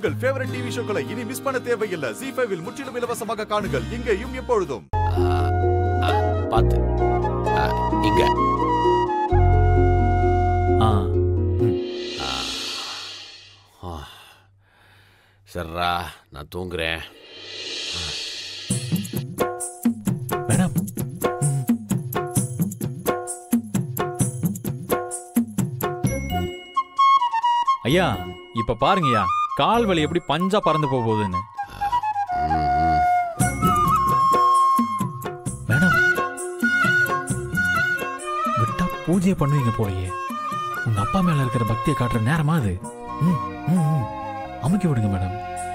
உங்கள் favourite TV ஷோக்களை இனி miss பண்ண தேவையில்லை ஜி ஃபைவில் முற்றிலும் இலவசமாக காணுங்கள் இங்கேயும் எப்பொழுதும் பார்த்து ஆ, இங்க ஆ ஆ. சரிடா நான் தூங்குறேன் மேடம் ஐயா இப்ப பாருங்கய்யா கால் வலி எப்படி பஞ்சா பறந்து போக போகுதுன்னு மேடம் விட்டா பூஜையை பண்ணுவீங்க போலயே உங்க அப்பா மேல இருக்கிற பக்தியை காட்டுற நேரமா அது ம், ம், ம். அமுக்கி விடுங்க மேடம்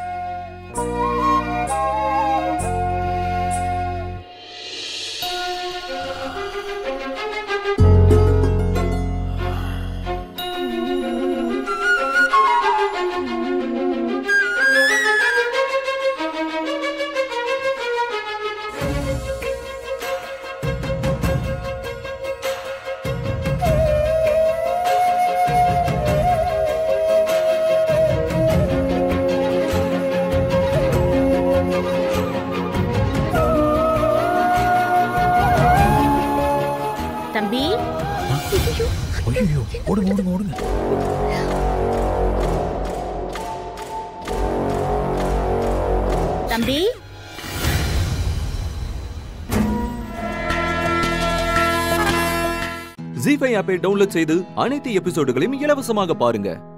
தம்பி ஐயோ ஓடுங்க ஓடுங்க ஓடுங்க தம்பி ஜி ஃபைவ் ஆப்பை டவுன்லோட் செய்து அனைத்து எபிசோடுகளையும் இலவசமாக பாருங்க